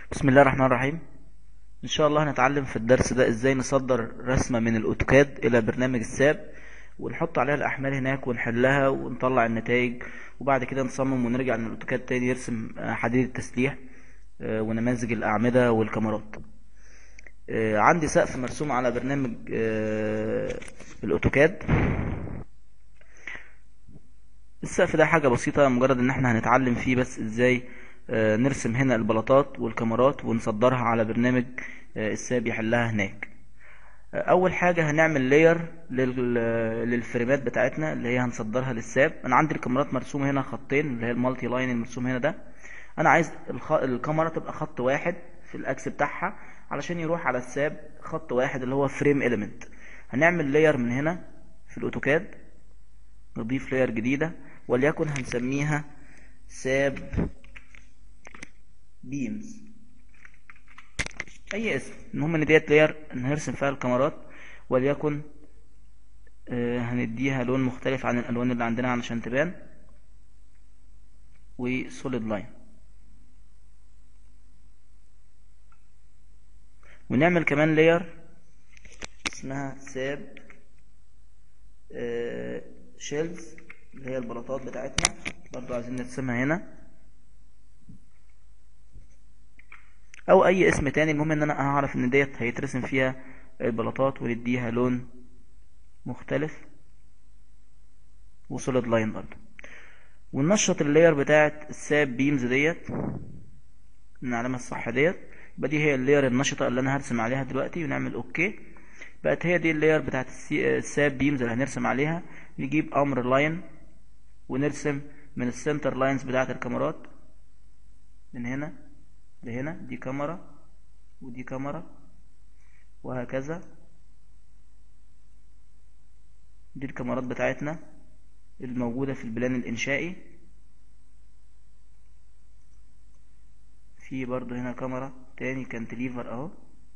بسم الله الرحمن الرحيم ان شاء الله هنتعلم في الدرس ده ازاي نصدر رسمة من الاوتوكاد الى برنامج الساب ونحط عليها الاحمال هناك ونحلها ونطلع النتائج وبعد كده نصمم ونرجع من الاوتوكاد تاني نرسم آه، حديد التسليح آه، ونماذج الاعمدة والكاميرات آه، عندي سقف مرسوم على برنامج آه، الاوتوكاد السقف ده حاجة بسيطة مجرد ان احنا هنتعلم فيه بس ازاي آه، نرسم هنا البلاطات والكاميرات ونصدرها على برنامج آه، الساب يحلها هناك آه، اول حاجة هنعمل لاير للفريمات بتاعتنا اللي هي هنصدرها للساب انا عندي الكاميرات مرسومة هنا خطين اللي هي المالتي لاين المرسوم هنا ده انا عايز الخ... الكاميرا تبقى خط واحد في الاكس بتاعها علشان يروح على الساب خط واحد اللي هو فريم اليمنت هنعمل لاير من هنا في الاوتوكاد نضيف لاير جديدة وليكن هنسميها ساب بيمز اي اسم المهم ان ديت لاير هنرسم فيها الكاميرات وليكن آه، هنديها لون مختلف عن الالوان اللي عندنا علشان تبان وسوليد لاين ونعمل كمان لاير اسمها ساب شيلز اللي هي البلاطات بتاعتنا برضو عايزين نرسمها هنا او اي اسم تاني المهم ان انا اعرف ان ديت هيترسم فيها البلاطات ونديها لون مختلف وسوليد لاين برضو وننشط اللاير بتاعت الساب بيمز ديت العلامة الصح ديت يبقى دي هي اللاير النشطة اللي انا هرسم عليها دلوقتي ونعمل اوكي بقت هي دي اللاير بتاعت السي- الساب بيمز اللي هنرسم عليها نجيب امر لاين ونرسم من السنتر لاينز بتاعت الكاميرات من هنا لهنا دي كاميرا ودي كاميرا وهكذا دي الكاميرات بتاعتنا الموجودة في البلان الإنشائي في برضو هنا كاميرا تاني كانتليفر اهو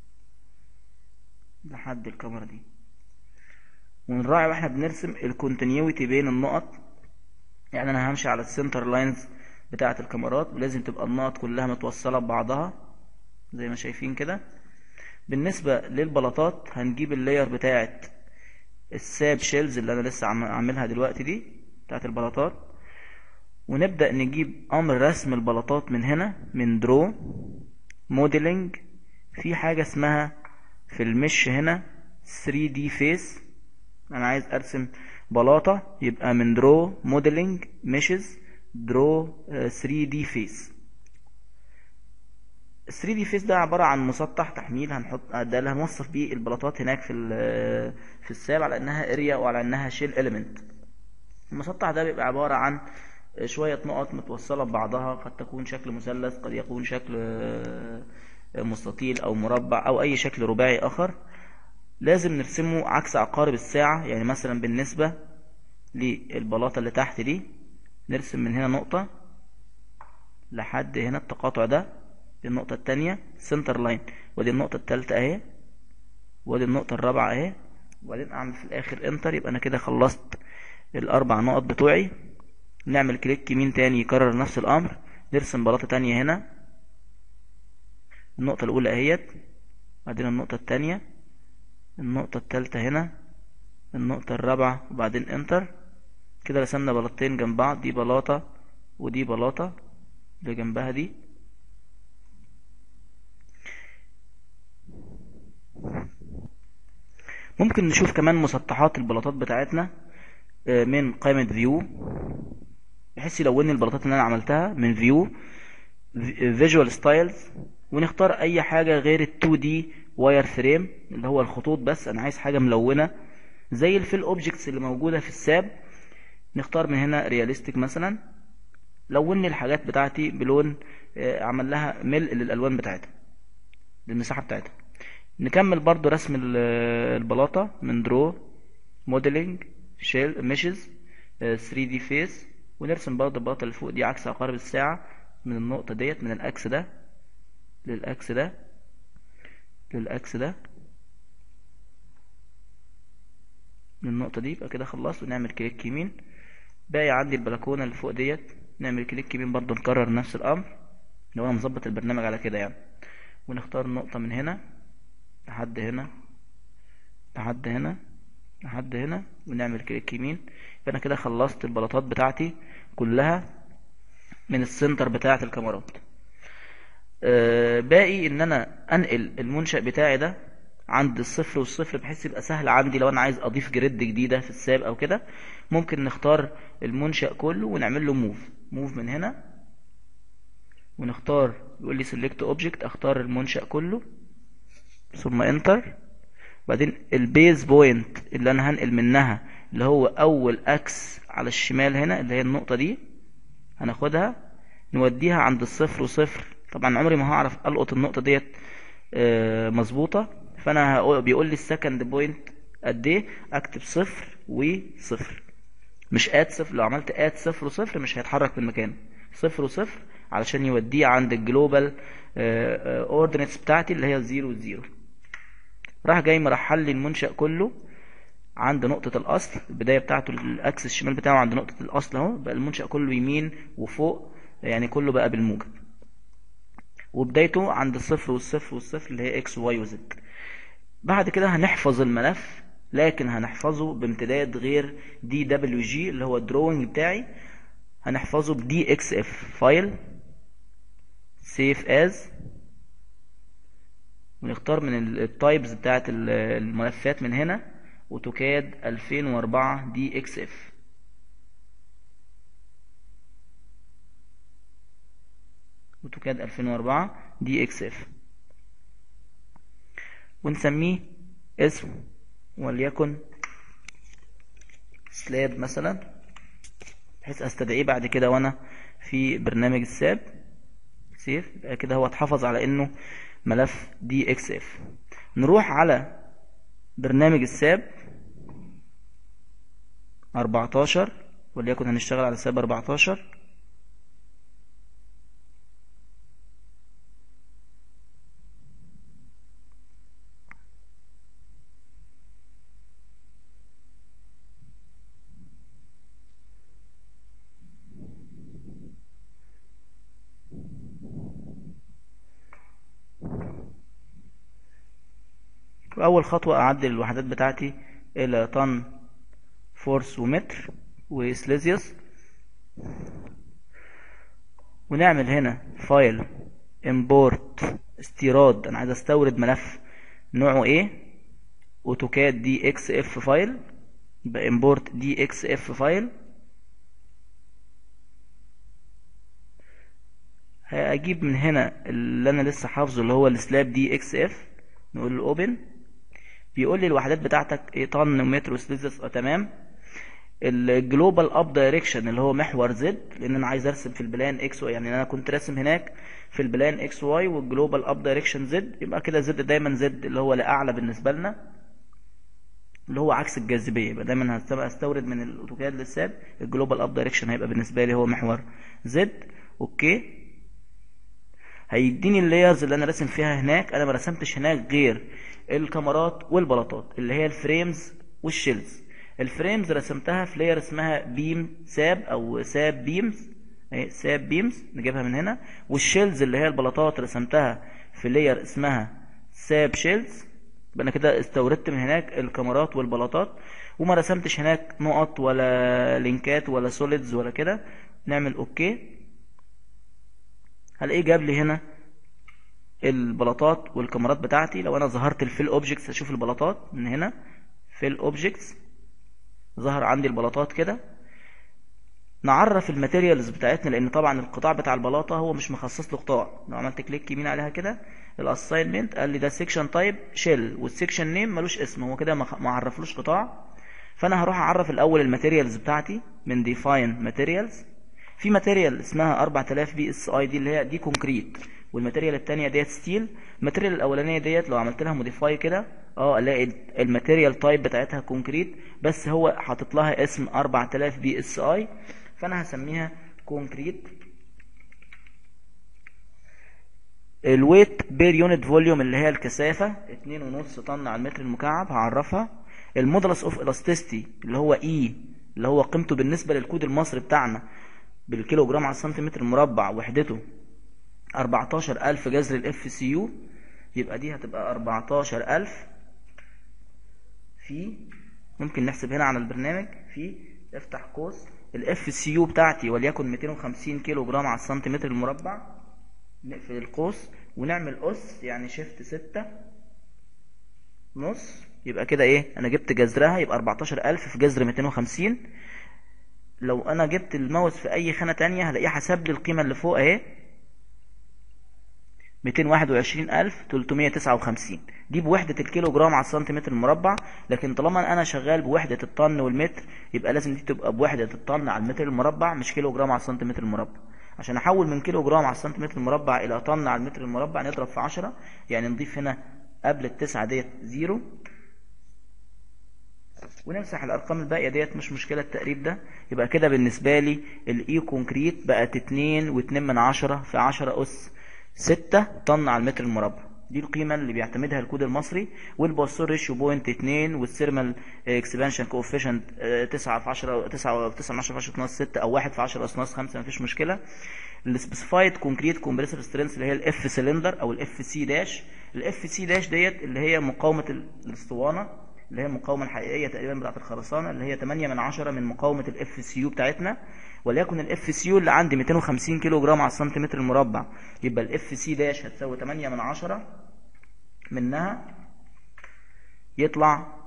لحد الكاميرا دي ونراعي واحنا بنرسم الكونتينيوتي بين النقط يعني انا همشي على السنتر لاينز بتاعة الكاميرات ولازم تبقى النقط كلها متوصلة ببعضها زي ما شايفين كده بالنسبة للبلاطات هنجيب اللاير بتاعة الساب شيلز اللي انا لسه عم- عاملها دلوقتي دي بتاعة البلاطات ونبدأ نجيب امر رسم البلاطات من هنا من درو موديلنج في حاجة اسمها في المش هنا 3D فيس انا عايز ارسم بلاطة يبقى من درو موديلنج ميشز درو 3D فيس 3D فيس ده عبارة عن مسطح تحميل هنحط ده اللي هنوصف بيه البلاطات هناك في ال- في الساب على انها اريا وعلى انها شيل اليمنت المسطح ده بيبقى عبارة عن شوية نقط متوصلة ببعضها قد تكون شكل مثلث قد يكون شكل آه، مستطيل أو مربع أو أي شكل رباعي آخر لازم نرسمه عكس عقارب الساعة يعني مثلا بالنسبة للبلاطة اللي تحت دي نرسم من هنا نقطة لحد هنا التقاطع ده دي النقطة التانية سنتر لاين ودي النقطة التالتة اهي ودي النقطة الرابعة اهي وبعدين اعمل في الاخر انتر يبقى انا كده خلصت الاربع نقط بتوعي نعمل كليك يمين تاني يكرر نفس الامر نرسم بلاطة تانية هنا النقطة الاولى اهيت بعدين النقطة التانية النقطة التالتة هنا النقطة الرابعة وبعدين انتر كده رسمنا بلاطتين جنب بعض دي بلاطة ودي بلاطة اللي جنبها دي ممكن نشوف كمان مسطحات البلاطات بتاعتنا آه، من قائمة فيو بحيث يلون البلاطات اللي انا عملتها من فيو فيجوال ستايلز ونختار اي حاجة غير ال 2 دي واير فريم اللي هو الخطوط بس انا عايز حاجة ملونة زي الفيل اوبجكتس اللي موجودة في الساب نختار من هنا رياليستيك مثلا لون لي الحاجات بتاعتي بلون آه، عمل لها ملء للالوان بتاعتها للمساحة بتاعتها نكمل برضو رسم ال- البلاطة من درو موديلنج شيل ميشز 3 دي فيس ونرسم برضو البلاطة اللي فوق دي عكس عقارب الساعة من النقطة ديت من الاكس ده للاكس ده للاكس ده من النقطة دي يبقى كده خلصت ونعمل كليك يمين باقي عندي البلكونة اللي فوق ديت نعمل كليك يمين برضو نكرر نفس الامر لو انا مظبط البرنامج على كده يعني ونختار نقطة من هنا لحد هنا لحد هنا لحد هنا ونعمل كليك يمين فانا كده خلصت البلاطات بتاعتي كلها من السنتر بتاعة الكاميرات آه باقي ان انا انقل المنشأ بتاعي ده عند الصفر والصفر بحيث يبقى سهل عندي لو انا عايز اضيف جريد جديدة في الساب او كده ممكن نختار المنشأ كله ونعمل له موف موف من هنا ونختار يقول لي سيلكت اوبجكت اختار المنشأ كله ثم انتر بعدين البيز بوينت اللي انا هنقل منها اللي هو اول اكس على الشمال هنا اللي هي النقطة دي هناخدها نوديها عند الصفر وصفر طبعا عمري ما هعرف القط النقطة ديت آه، مظبوطة فانا هقول- بيقول لي السكند بوينت قد ايه اكتب صفر وصفر مش ات صفر لو عملت ات صفر وصفر مش هيتحرك من مكانه صفر وصفر علشان يوديه عند الجلوبال اوردينتس بتاعتي اللي هي زيرو زيرو راح جاي مرحل لي المنشأ كله عند نقطة الأصل البداية بتاعته الأكس الشمال بتاعه عند نقطة الأصل أهو بقى المنشأ كله يمين وفوق يعني كله بقى بالموجب وبدايته عند الصفر والصفر والصفر اللي هي اكس وواي وزد بعد كده هنحفظ الملف لكن هنحفظه بامتداد غير دي دبليو جي اللي هو الدروينج بتاعي هنحفظه بدي اكس اف فايل سيف از ونختار من التايبز بتاعت ال- الملفات من هنا اوتوكاد 2004 دي اكس اف اوتوكاد 2004 دي اكس اف ونسميه اسم وليكن سلاب مثلا بحيث استدعيه بعد كده وانا في برنامج الساب سيف يبقى كده هو اتحفظ على انه ملف دي اكس اف نروح على برنامج الساب 14 وليكن هنشتغل على ساب 14 وأول خطوة أعدل الوحدات بتاعتي إلى طن فورس ومتر وسليزيوس ونعمل هنا فايل امبورت استيراد أنا عايز أستورد ملف نوعه إيه أوتوكاد دي إكس إف فايل يبقى امبورت دي إكس إف فايل هجيب من هنا اللي أنا لسه حافظه اللي هو السلاب دي إكس إف نقول له اوبن بيقول لي الوحدات بتاعتك ايه طن ومتر وسليزيوس اه تمام الجلوبال اب دايركشن اللي هو محور زد لان انا عايز ارسم في البلان اكس واي يعني انا كنت راسم هناك في البلان اكس واي والجلوبال اب دايركشن زد يبقى كده زد دايما زد اللي هو لاعلى بالنسبه لنا اللي هو عكس الجاذبيه يبقى دايما هست- هستورد من الاوتوكاد للساب الجلوبال اب دايركشن هيبقى بالنسبه لي هو محور زد اوكي هيديني اللايرز اللي انا راسم فيها هناك انا ما رسمتش هناك غير الكاميرات والبلاطات اللي هي الفريمز والشيلز الفريمز رسمتها في لاير اسمها بيم ساب او ساب بيمز اهي ساب بيمز نجيبها من هنا والشيلز اللي هي البلاطات رسمتها في لاير اسمها ساب شيلز يبقى انا كده استوردت من هناك الكاميرات والبلاطات وما رسمتش هناك نقط ولا لينكات ولا سوليدز ولا كده نعمل اوكي هلاقيه جاب لي هنا البلاطات والكاميرات بتاعتي لو انا ظهرت الفيل اوبجكتس اشوف البلاطات من هنا فيل اوبجكتس ظهر عندي البلاطات كده نعرف الماتيريالز بتاعتنا لان طبعا القطاع بتاع البلاطه هو مش مخصص له قطاع لو عملت كليك يمين عليها كده الاساينمنت قال لي ده سيكشن تايب شيل والسيكشن نيم ملوش اسم هو كده ما ما عرفلوش قطاع فانا هروح اعرف الاول الماتيريالز بتاعتي من ديفاين ماتيريالز في ماتيريال اسمها 4000 بي اس اي دي اللي هي دي كونكريت والماتيريال التانية ديت ستيل الماتيريال الاولانيه ديت لو عملت لها موديفاي كده اه الاقي الماتيريال تايب بتاعتها كونكريت بس هو حاطط لها اسم 4000 بي اس اي فانا هسميها كونكريت الويت بير يونت فوليوم اللي هي الكثافه 2.5 طن على المتر المكعب هعرفها المودولس اوف الاستيستي اللي هو اي اللي هو قيمته بالنسبه للكود المصري بتاعنا بالكيلو جرام على السنتيمتر المربع وحدته 14000 جذر الاف سي يو يبقى دي هتبقى 14000 في ممكن نحسب هنا على البرنامج في افتح قوس الاف سي يو بتاعتي وليكن 250 كيلو جرام على السنتيمتر المربع نقفل القوس ونعمل اس يعني شيفت 6 نص يبقى كده ايه انا جبت جذرها يبقى 14000 في جذر 250 لو انا جبت الماوس في اي خانة تانية هلاقيه حسب لي القيمة اللي فوق اهي 221359 دي بوحدة الكيلو جرام على السنتيمتر المربع لكن طالما انا شغال بوحدة الطن والمتر يبقى لازم دي تبقى بوحدة الطن على المتر المربع مش كيلو جرام على السنتيمتر المربع عشان احول من كيلو جرام على السنتيمتر المربع الى طن على المتر المربع نضرب في 10 يعني نضيف هنا قبل التسعة ديت زيرو ونمسح الارقام الباقية ديت مش مشكلة التقريب ده يبقى كده بالنسبة لي الاي كونكريت بقت اتنين واتنين من عشرة في عشرة اس ستة طن على المتر المربع دي القيمة اللي بيعتمدها الكود المصري والبوستور ريشيو بوينت 2 والثيرمال اكسبانشن كوفيشنت 9 في 10 9 في 9 من 10 في 10 ناقص 6 او 1 في 10 ناقص 5 مفيش مشكلة السبيسيفايد كونكريت كومبريسور سترينث اللي هي الاف سلندر او الاف سي داش الاف سي داش ديت اللي هي مقاومة الاسطوانة اللي هي المقاومة الحقيقية تقريبا بتاعت الخرسانة اللي هي 8 من 10 من مقاومة الاف سي يو بتاعتنا وليكن الاف سي يو اللي عندي 250 كيلو جرام على السنتيمتر المربع يبقى الاف سي داش هتساوي 8 من 10 منها يطلع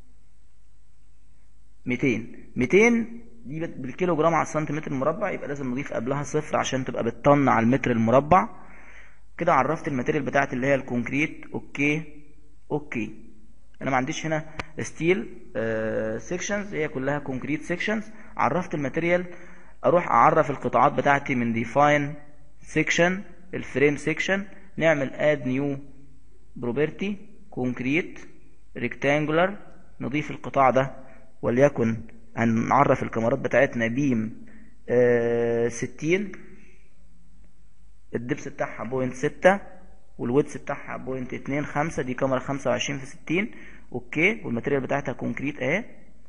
200 200 دي بالكيلو جرام على السنتيمتر المربع يبقى لازم نضيف قبلها صفر عشان تبقى بالطن على المتر المربع كده عرفت الماتيريال بتاعتي اللي هي الكونكريت اوكي اوكي انا ما عنديش هنا ستيل سيكشنز هي كلها كونكريت سيكشنز عرفت الماتيريال اروح اعرف القطاعات بتاعتي من ديفاين سيكشن الفريم سيكشن نعمل اد نيو بروبرتي كونكريت ريكتانجولار نضيف القطاع ده وليكن هنعرف الكاميرات بتاعتنا بيم آه ستين الدبس بتاعها بوينت ستة والويدس بتاعها بوينت اتنين خمسة دي كاميرا خمسة وعشرين في ستين اوكي والماتيريال بتاعتها كونكريت اهي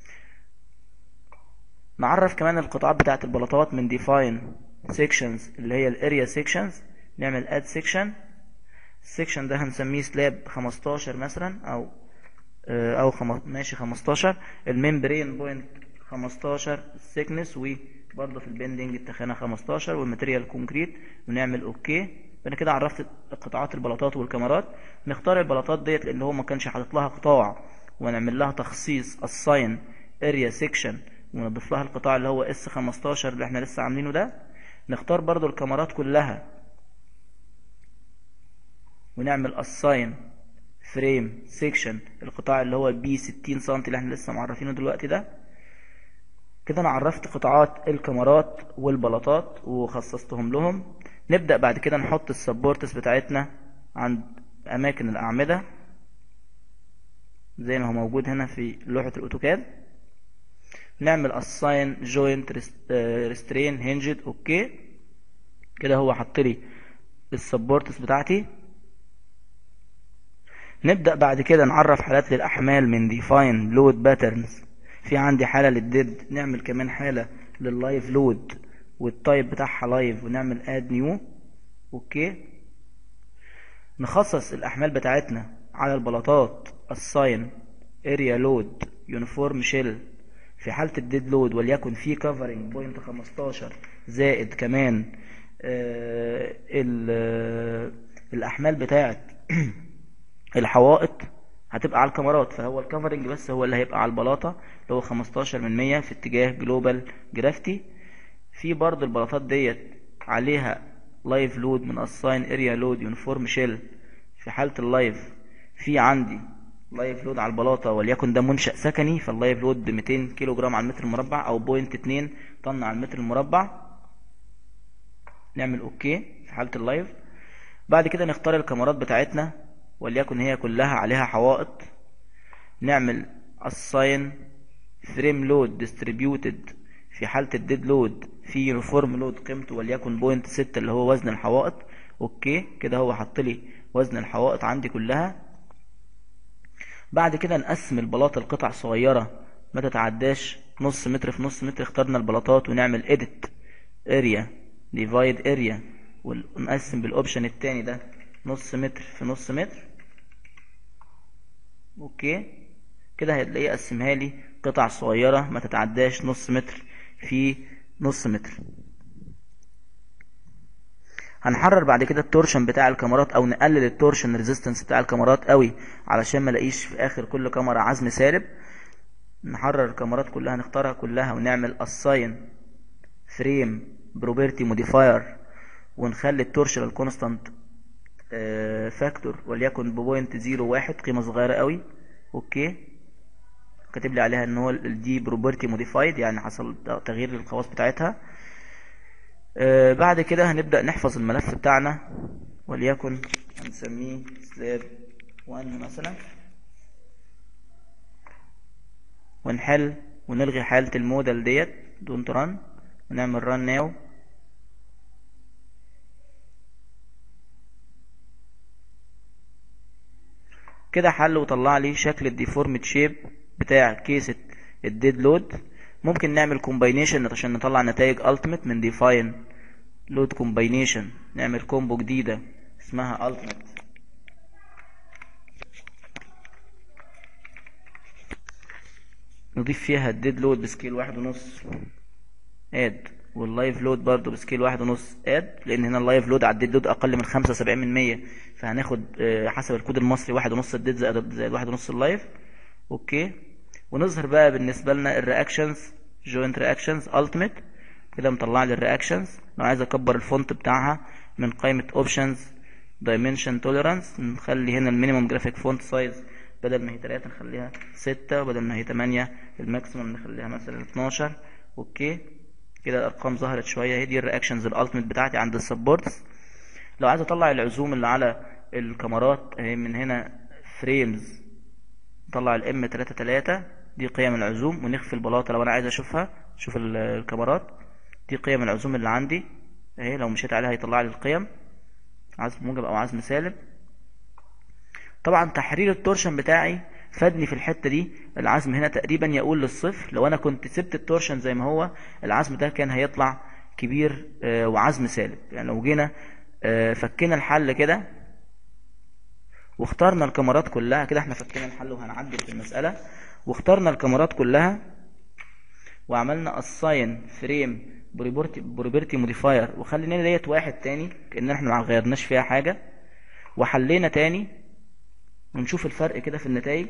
نعرف كمان القطاعات بتاعت البلاطات من ديفاين سيكشنز اللي هي الاريا سيكشنز نعمل اد سيكشن السيكشن ده هنسميه سلاب 15 مثلا او او خم... ماشي 15 الممبرين بوينت 15 السيكنس وبرضه في البندنج التخانه 15 والماتيريال كونكريت ونعمل اوكي انا كده عرفت قطاعات البلاطات والكاميرات نختار البلاطات ديت لان هو ما كانش حاطط لها قطاع ونعمل لها تخصيص الساين اريا سيكشن ونضيف لها القطاع اللي هو اس 15 اللي احنا لسه عاملينه ده نختار برضو الكاميرات كلها ونعمل assign فريم سيكشن القطاع اللي هو بي 60 سم اللي احنا لسه معرفينه دلوقتي ده كده انا عرفت قطاعات الكاميرات والبلاطات وخصصتهم لهم نبدأ بعد كده نحط السبورتس بتاعتنا عند اماكن الاعمدة زي ما هو موجود هنا في لوحة الاوتوكاد نعمل assign joint restrain hinged اوكي كده هو حط لي السبورتس بتاعتي نبدأ بعد كده نعرف حالات للأحمال من define load patterns في عندي حالة للديد نعمل كمان حالة لللايف لود والتايب بتاعها لايف ونعمل add new اوكي نخصص الأحمال بتاعتنا على البلاطات assign area load uniform shell في حالة الديد لود وليكن في كفرنج بوينت 15 زائد كمان آه الأحمال بتاعت الحوائط هتبقى على الكاميرات فهو الكفرنج بس هو اللي هيبقى على البلاطة اللي هو 15 من 100 في اتجاه جلوبال جرافتي في برضه البلاطات ديت عليها لايف لود من اساين اريا لود يونيفورم شيل في حالة اللايف في عندي لايف لود على البلاطة وليكن ده منشأ سكني فاللايف لود ب 200 كيلو جرام على المتر المربع او بوينت 2 طن على المتر المربع نعمل اوكي في حالة اللايف بعد كده نختار الكاميرات بتاعتنا وليكن هي كلها عليها حوائط نعمل assign frame load distributed في حالة الديد لود في يونيفورم لود قيمته وليكن بوينت ستة اللي هو وزن الحوائط اوكي كده هو حط لي وزن الحوائط عندي كلها بعد كده نقسم البلاطة لقطع صغيرة ما تتعداش نص متر في نص متر اخترنا البلاطات ونعمل edit area divide area ونقسم بالاوبشن التاني ده نص متر في نص متر اوكي كده هتلاقيه قسمها لي قطع صغيرة ما تتعداش نص متر في نص متر هنحرر بعد كده التورشن بتاع الكاميرات او نقلل التورشن ريزيستنس بتاع الكاميرات قوي علشان ما الاقيش في اخر كل كاميرا عزم سالب نحرر الكاميرات كلها نختارها كلها ونعمل اساين فريم بروبرتي موديفاير ونخلي التورشنال كونستانت فاكتور وليكن بوينت زيرو واحد قيمة صغيرة قوي اوكي كاتب لي عليها ان هو دي بروبرتي موديفايد يعني حصل تغيير للخواص بتاعتها آه بعد كده هنبدأ نحفظ الملف بتاعنا وليكن هنسميه سلاب 1 مثلا ونحل ونلغي حالة المودل ديت دونت ران ونعمل ران ناو كده حل وطلع لي شكل الديفورمد شيب بتاع كيسة الديد لود ممكن نعمل كومباينيشن عشان نطلع نتائج التيميت من ديفاين لود كومباينيشن نعمل كومبو جديدة اسمها التيميت نضيف فيها الديد لود بسكيل واحد ونص اد واللايف لود برضو بسكيل واحد ونص اد لان هنا اللايف لود على الديد لود اقل من خمسة وسبعين من مية فهناخد حسب الكود المصري واحد ونص الديد زائد زائد واحد ونص اللايف اوكي ونظهر بقى بالنسبة لنا الرياكشنز جوينت رياكشنز التيميت كده مطلع لي الرياكشنز لو عايز اكبر الفونت بتاعها من قائمة اوبشنز دايمنشن توليرانس نخلي هنا المينيمم جرافيك فونت سايز بدل ما هي 3 نخليها 6 وبدل ما هي 8 الماكسيمم نخليها مثلا 12 اوكي كده الارقام ظهرت شويه هي دي الرياكشنز الالتيميت بتاعتي عند السبورتس لو عايز اطلع العزوم اللي على الكاميرات اهي من هنا فريمز نطلع الام 3 3 دي قيم العزوم ونخفي البلاطه لو انا عايز اشوفها اشوف الكاميرات دي قيم العزوم اللي عندي اهي لو مشيت عليها هيطلع لي القيم عزم موجب او عزم سالب طبعا تحرير التورشن بتاعي فادني في الحتة دي العزم هنا تقريبا يقول للصفر لو انا كنت سبت التورشن زي ما هو العزم ده كان هيطلع كبير آه وعزم سالب يعني لو جينا آه فكينا الحل كده واخترنا الكاميرات كلها كده احنا فكينا الحل وهنعدل في المسألة واخترنا الكاميرات كلها وعملنا assign فريم بروبرتي موديفاير وخلينا ديت واحد تاني كأن احنا ما غيرناش فيها حاجة وحلينا تاني ونشوف الفرق كده في النتائج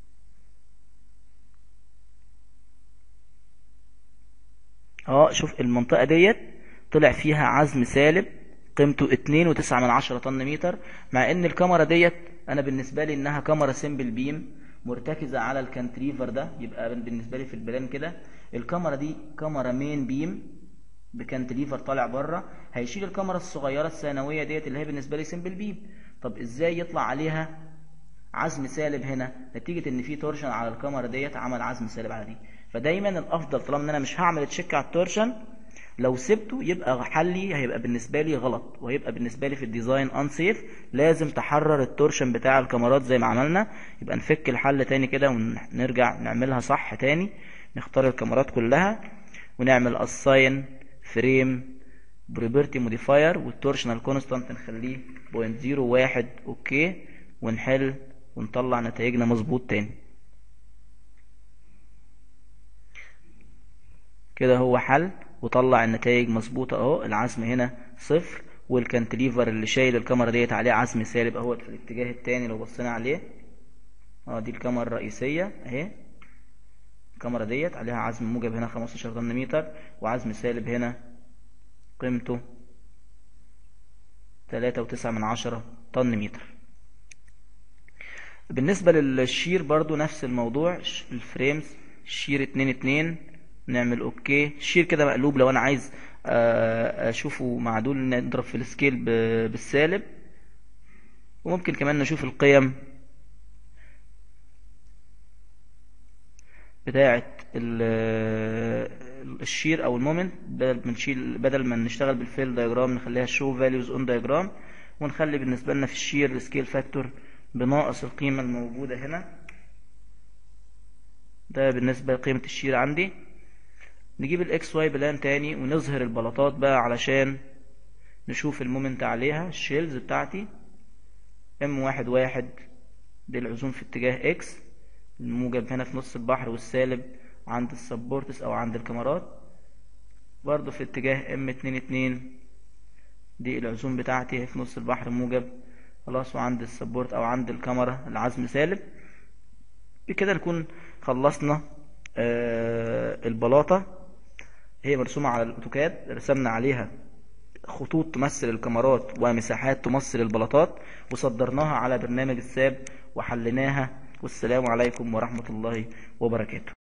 اه شوف المنطقة ديت طلع فيها عزم سالب قيمته اتنين وتسعة من عشرة طن متر مع ان الكاميرا ديت انا بالنسبة لي انها كاميرا سيمبل بيم مرتكزة على الكانتريفر ده يبقى بالنسبة لي في البلان كده الكاميرا دي كاميرا مين بيم بكانتريفر طالع بره هيشيل الكاميرا الصغيرة الثانوية ديت اللي هي بالنسبة لي سيمبل بيم طب ازاي يطلع عليها عزم سالب هنا نتيجة ان في تورشن على الكاميرا ديت عمل عزم سالب على دي فدايما الافضل طالما ان انا مش هعمل تشيك على التورشن لو سبته يبقى حلي هيبقى بالنسبة لي غلط وهيبقى بالنسبة لي في الديزاين انسيف لازم تحرر التورشن بتاع الكاميرات زي ما عملنا يبقى نفك الحل تاني كده ونرجع نعملها صح تاني نختار الكاميرات كلها ونعمل assign فريم بروبرتي موديفاير والتورشنال كونستانت نخليه بوينت زيرو واحد اوكي ونحل ونطلع نتائجنا مظبوط تاني كده هو حل وطلع النتائج مظبوطة اهو العزم هنا صفر والكانتليفر اللي شايل الكاميرا ديت عليه عزم سالب اهو في الاتجاه التاني لو بصينا عليه اه دي الكاميرا الرئيسية اهي الكاميرا ديت عليها عزم موجب هنا 15 طن متر وعزم سالب هنا قيمته تلاتة وتسعة من عشرة طن متر بالنسبة للشير برضو نفس الموضوع الفريمز شير اتنين اتنين نعمل اوكي الشير كده مقلوب لو انا عايز اشوفه معدول نضرب في السكيل بالسالب وممكن كمان نشوف القيم بتاعة الشير او المومنت بدل ما نشيل بدل ما نشتغل بالفيل دايجرام نخليها شو فاليوز اون دايجرام ونخلي بالنسبة لنا في الشير السكيل فاكتور بناقص القيمة الموجودة هنا ده بالنسبة لقيمة الشير عندي نجيب الاكس واي بلان تاني ونظهر البلاطات بقى علشان نشوف المومنت عليها الشيلز بتاعتي ام واحد واحد دي العزوم في اتجاه اكس الموجب هنا في نص البحر والسالب عند السبورتس او عند الكاميرات برضو في اتجاه ام اتنين اتنين دي العزوم بتاعتي في نص البحر موجب خلاص وعند السبورت او عند الكاميرا العزم سالب بكده نكون خلصنا آه البلاطة هي مرسومة على الاوتوكاد رسمنا عليها خطوط تمثل الكاميرات ومساحات تمثل البلاطات وصدرناها على برنامج الساب وحليناها والسلام عليكم ورحمة الله وبركاته